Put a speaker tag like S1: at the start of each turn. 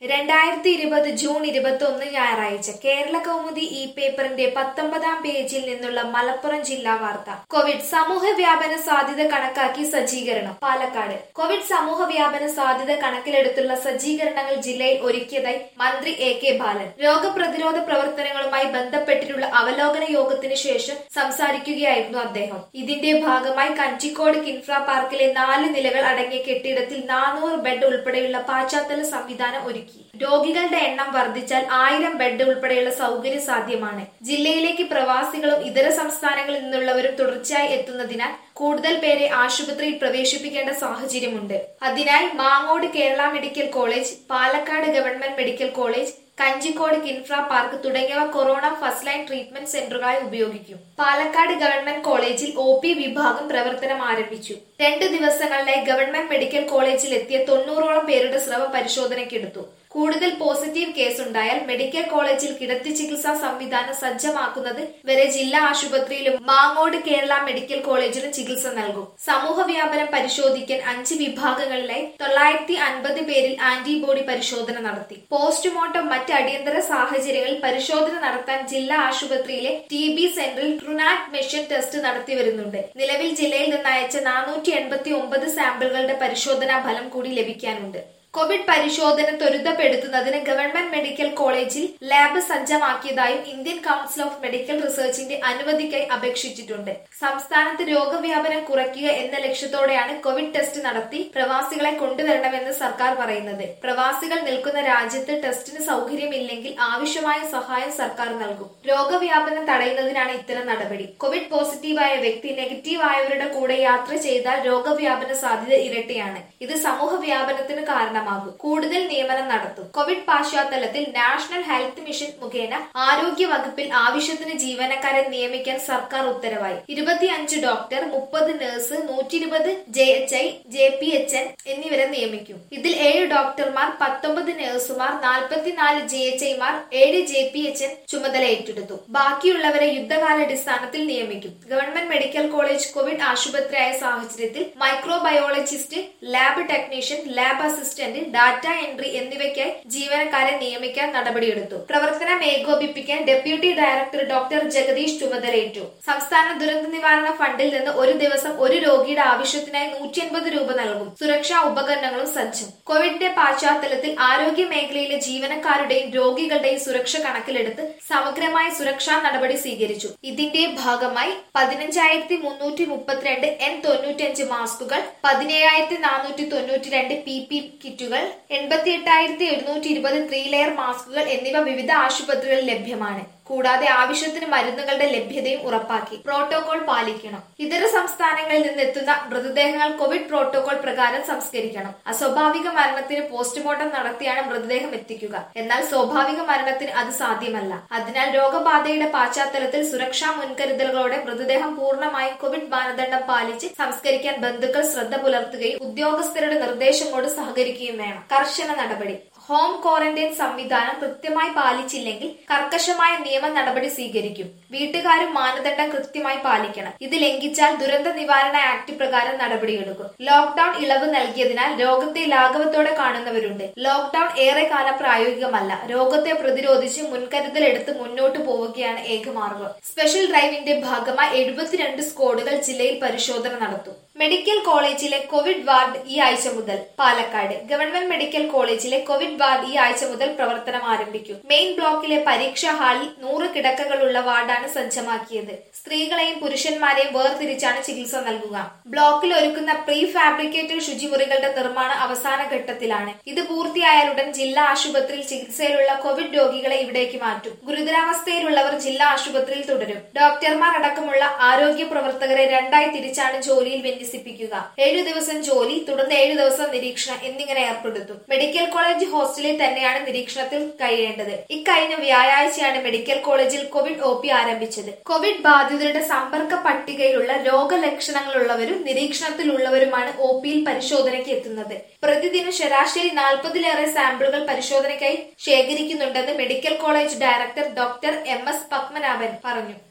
S1: രണ്ടായിരത്തി ഇരുപത് ജൂൺ ഇരുപത്തി ഒന്ന് ഞായറാഴ്ച കേരള കൗമുദി ഈ പേപ്പറിന്റെ പത്തൊമ്പതാം പേജിൽ നിന്നുള്ള മലപ്പുറം ജില്ലാ വാർത്ത കോവിഡ് സമൂഹ വ്യാപന സാധ്യത കണക്കാക്കി സജ്ജീകരണം പാലക്കാട് കോവിഡ് സമൂഹ വ്യാപന സാധ്യത കണക്കിലെടുത്തുള്ള സജ്ജീകരണങ്ങൾ ജില്ലയിൽ ഒരുക്കിയതായി മന്ത്രി എ കെ ബാലൻ രോഗപ്രതിരോധ പ്രവർത്തനങ്ങളുമായി ബന്ധപ്പെട്ടിട്ടുള്ള അവലോകന യോഗത്തിന് ശേഷം സംസാരിക്കുകയായിരുന്നു അദ്ദേഹം ഇതിന്റെ ഭാഗമായി കഞ്ചിക്കോട് കിൻഫ്ര പാർക്കിലെ നാല് നിലകൾ അടങ്ങിയ കെട്ടിടത്തിൽ നാനൂറ് ബെഡ് ഉൾപ്പെടെയുള്ള പാശ്ചാത്തല സംവിധാനം ഒരുക്കി രോഗികളുടെ എണ്ണം വർദ്ധിച്ചാൽ ആയിരം ബെഡ് ഉൾപ്പെടെയുള്ള സൗകര്യം സാധ്യമാണ് ജില്ലയിലേക്ക് പ്രവാസികളും ഇതര സംസ്ഥാനങ്ങളിൽ നിന്നുള്ളവരും തുടർച്ചയായി എത്തുന്നതിനാൽ കൂടുതൽ പേരെ ആശുപത്രിയിൽ പ്രവേശിപ്പിക്കേണ്ട സാഹചര്യമുണ്ട് അതിനായി Mangode Kerala medical college Palakkad government medical college Kanjikode Kinfra park തുടങ്ങിയവ കൊറോണ ഫസ്റ്റ് ലൈൻ ട്രീറ്റ്മെന്റ് സെന്ററുകളായി ഉപയോഗിക്കും പാലക്കാട് ഗവൺമെന്റ് കോളേജിൽ ഒ പി വിഭാഗം പ്രവർത്തനം ആരംഭിച്ചു രണ്ട് ദിവസങ്ങളിലായി ഗവൺമെന്റ് മെഡിക്കൽ കോളേജിൽ എത്തിയ തൊണ്ണൂറോളം പേരുടെ സ്രവ പരിശോധനയ്ക്കെടുത്തു കൂടുതൽ പോസിറ്റീവ് കേസ് ഉണ്ടായാൽ മെഡിക്കൽ കോളേജിൽ കിടത്തി ചികിത്സാ സംവിധാനം സജ്ജമാക്കുന്നത് വരെ ജില്ലാ ആശുപത്രിയിലും മാങ്ങോട് കേരള മെഡിക്കൽ കോളേജിലും ചികിത്സ നൽകും സമൂഹ വ്യാപനം പരിശോധിക്കാൻ അഞ്ച് വിഭാഗങ്ങളിലായി തൊള്ളായിരത്തി അൻപത് പേരിൽ ആന്റിബോഡി പരിശോധന നടത്തി പോസ്റ്റ്മോർട്ടം മറ്റ് അടിയന്തര സാഹചര്യങ്ങളിൽ പരിശോധന നടത്താൻ ജില്ലാ ആശുപത്രിയിലെ ടി ബി സെന്ററിൽ ട്രുനാറ്റ് മെഷീൻ ടെസ്റ്റ് നടത്തി വരുന്നുണ്ട് നിലവിൽ ജില്ലയിൽ നിന്ന് അയച്ച നാനൂറ്റി എൺപത്തി ഒമ്പത് സാമ്പിളുകളുടെ പരിശോധനാ ഫലം കൂടി ലഭിക്കാനുണ്ട് കോവിഡ് പരിശോധന ത്വരിതപ്പെടുത്തുന്നതിന് ഗവൺമെന്റ് മെഡിക്കൽ കോളേജിൽ ലാബ് സജ്ജമാക്കിയതായും ഇന്ത്യൻ കൌൺസിൽ ഓഫ് മെഡിക്കൽ റിസർച്ചിന്റെ അനുമതിക്കായി അപേക്ഷിച്ചിട്ടുണ്ട് സംസ്ഥാനത്ത് രോഗവ്യാപനം കുറയ്ക്കുക എന്ന ലക്ഷ്യത്തോടെയാണ് കോവിഡ് ടെസ്റ്റ് നടത്തി പ്രവാസികളെ കൊണ്ടുവരണമെന്ന് സർക്കാർ പറയുന്നത് പ്രവാസികൾ നിൽക്കുന്ന രാജ്യത്ത് ടെസ്റ്റിന് സൗകര്യമില്ലെങ്കിൽ ആവശ്യമായ സഹായം സർക്കാർ നൽകും രോഗവ്യാപനം തടയുന്നതിനാണ് ഇത്തരം നടപടി കോവിഡ് പോസിറ്റീവായ വ്യക്തി നെഗറ്റീവ് ആയവരുടെ കൂടെ യാത്ര ചെയ്താൽ രോഗവ്യാപന സാധ്യത ഇരട്ടിയാണ് ഇത് സമൂഹ വ്യാപനത്തിന് കാരണമാകും കൂടുതൽ നിയമനം നടത്തും കോവിഡ് പശ്ചാത്തലത്തിൽ നാഷണൽ ഹെൽത്ത് മിഷൻ മുഖേന ആരോഗ്യ വകുപ്പിൽ ആവശ്യത്തിന് ജീവനക്കാരെ നിയമിക്കാൻ സർക്കാർ ഉത്തരവായി ഇരുപത്തിയഞ്ച് ഡോക്ടർ മുപ്പത് നഴ്സ് നൂറ്റി ഇരുപത് J H I J P H N എന്നിവരെ നിയമിക്കും ഇതിൽ ഏഴ് ഡോക്ടർമാർ പത്തൊമ്പത് നഴ്സുമാർ നാൽപ്പത്തിനാല് ജെ എച്ച് ഐമാർ ഏഴ് ജെ പി എച്ച് എൻ ചുമതല ഏറ്റെടുത്തു ബാക്കിയുള്ളവരെ യുദ്ധകാലാടിസ്ഥാനത്തിൽ നിയമിക്കും ഗവൺമെന്റ് മെഡിക്കൽ കോളേജ് കോവിഡ് ആശുപത്രിയായ സാഹചര്യത്തിൽ microbiologist lab technician lab assistant data entry എന്നിവയ്ക്കായി ജീവനക്കാരെ നിയമിക്കാൻ നടപടിയെടുത്തു പ്രവർത്തനം ഏകോപിപ്പിക്കാൻ ഡെപ്യൂട്ടി ഡയറക്ടർ ഡോക്ടർ ജഗദീഷ് ചുമതലയേറ്റു സംസ്ഥാന ദുരന്ത നിവാരണ ഫണ്ടിൽ നിന്ന് ഒരു ദിവസം ഒരു രോഗിയുടെ ആവശ്യത്തിനായി നൂറ്റി അൻപത് രൂപ നൽകും സുരക്ഷാ ഉപകരണങ്ങളും സജ്ജം കോവിഡിന്റെ പശ്ചാത്തലത്തിൽ ആരോഗ്യ മേഖലയിലെ ജീവനക്കാരുടെയും രോഗികളുടെയും സുരക്ഷ കണക്കിലെടുത്ത് സമഗ്രമായ സുരക്ഷാ നടപടി സ്വീകരിച്ചു ഇതിന്റെ ഭാഗമായി പതിനഞ്ചായിരത്തി മുന്നൂറ്റി മുപ്പത്തിരണ്ട് എൻ തൊണ്ണൂറ്റഞ്ച് മാസ്കുകൾ പതിനേഴായിരത്തി നാനൂറ്റി തൊണ്ണൂറ്റി രണ്ട് പി പി കിറ്റുകൾ എൺപത്തി എട്ടായിരത്തി എഴുന്നൂറ്റി ഇരുപത് ത്രീ ലെയർ മാസ്കുകൾ എന്നിവ വിവിധ ആശുപത്രികളിൽ ലഭ്യമാണ് കൂടാതെ ആവശ്യത്തിന് മരുന്നുകളുടെ ലഭ്യതയും ഉറപ്പാക്കി പ്രോട്ടോകോൾ പാലിക്കണം ഇതര സംസ്ഥാനങ്ങളിൽ നിന്നെത്തുന്ന മൃതദേഹങ്ങൾ കോവിഡ് പ്രോട്ടോകോൾ പ്രകാരം സംസ്കരിക്കണം അസ്വാഭാവിക മരണത്തിന് പോസ്റ്റ്മോർട്ടം നടത്തിയാണ് മൃതദേഹം എത്തിക്കുക എന്നാൽ സ്വാഭാവിക മരണത്തിന് അത് സാധ്യമല്ല അതിനാൽ രോഗബാധയുടെ പശ്ചാത്തലത്തിൽ സുരക്ഷാ മുൻകരുതലുകളോടെ മൃതദേഹം പൂർണ്ണമായും കോവിഡ് മാനദണ്ഡം പാലിച്ച് സംസ്കരിക്കാൻ ബന്ധുക്കൾ ശ്രദ്ധ പുലർത്തുകയും ഉദ്യോഗസ്ഥരുടെ നിർദ്ദേശങ്ങളോട് സഹകരിക്കുകയും വേണം കർശന നടപടി ഹോം ക്വാറന്റൈൻ സംവിധാനം കൃത്യമായി പാലിച്ചില്ലെങ്കിൽ കർക്കശമായ നിയമ നടപടി സ്വീകരിക്കും വീട്ടുകാരും മാനദണ്ഡം കൃത്യമായി പാലിക്കണം ഇത് ലംഘിച്ചാൽ ദുരന്ത നിവാരണ ആക്ട് പ്രകാരം നടപടിയെടുക്കും ലോക്ഡൌൺ ഇളവ് നൽകിയതിനാൽ രോഗത്തെ ലാഘവത്തോടെ കാണുന്നവരുണ്ട് ലോക്ഡൌൺ ഏറെ കാലം പ്രായോഗികമല്ല രോഗത്തെ പ്രതിരോധിച്ച് മുൻകരുതൽ എടുത്ത് മുന്നോട്ട് പോവുകയാണ് ഏകമാർഗം സ്പെഷ്യൽ ഡ്രൈവിന്റെ ഭാഗമായി എഴുപത്തിരണ്ട് സ്ക്വാഡുകൾ ജില്ലയിൽ പരിശോധന നടത്തും മെഡിക്കൽ കോളേജിലെ കോവിഡ് വാർഡ് ഈ ആഴ്ച മുതൽ പാലക്കാട് ഗവൺമെന്റ് മെഡിക്കൽ കോളേജിലെ കോവിഡ് വാർഡ് ഈ ആഴ്ച മുതൽ പ്രവർത്തനം ആരംഭിക്കും മെയിൻ ബ്ലോക്കിലെ പരീക്ഷാ ഹാളിൽ നൂറ് കിടക്കകളുള്ള വാർഡാണ് സജ്ജമാക്കിയത് സ്ത്രീകളെയും പുരുഷന്മാരെയും വേർതിരിച്ചാണ് ചികിത്സ നൽകുക ബ്ലോക്കിൽ ഒരുക്കുന്ന പ്രീ ഫാബ്രിക്കേറ്റഡ് ശുചിമുറികളുടെ നിർമ്മാണം അവസാന ഘട്ടത്തിലാണ് ഇത് പൂർത്തിയായാലുടൻ ജില്ലാ ആശുപത്രിയിൽ ചികിത്സയിലുള്ള കോവിഡ് രോഗികളെ ഇവിടേക്ക് മാറ്റും ഗുരുതരാവസ്ഥയിലുള്ളവർ ജില്ലാ ആശുപത്രിയിൽ തുടരും ഡോക്ടർമാർ അടക്കമുള്ള ആരോഗ്യ പ്രവർത്തകരെ രണ്ടായി തിരിച്ചാണ് ജോലിയിൽ വിന്യസിപ്പിക്കുക ഏഴു ദിവസം ജോലി തുടർന്ന് ഏഴു ദിവസം നിരീക്ഷണം എന്നിങ്ങനെ ഏർപ്പെടുത്തും മെഡിക്കൽ കോളേജ് ഹോസ്റ്റലിൽ തന്നെയാണ് നിരീക്ഷണത്തിൽ കഴിയേണ്ടത് ഇക്കഴിഞ്ഞ വ്യാഴാഴ്ചയാണ് മെഡിക്കൽ കോളേജിൽ കോവിഡ് ഒ പി ആരംഭിച്ചത് കോവിഡ് ബാധിതരുടെ സമ്പർക്ക പട്ടികയിലുള്ള രോഗലക്ഷണങ്ങളുള്ളവരും നിരീക്ഷണത്തിലുള്ളവരുമാണ് ഒ പിയിൽ പരിശോധനയ്ക്ക് എത്തുന്നത് പ്രതിദിനം ശരാശരി നാൽപ്പതിലേറെ സാമ്പിളുകൾ പരിശോധനയ്ക്കായി ശേഖരിക്കുന്നുണ്ടെന്ന് medical college director doctor M S Padmanabhan പറഞ്ഞു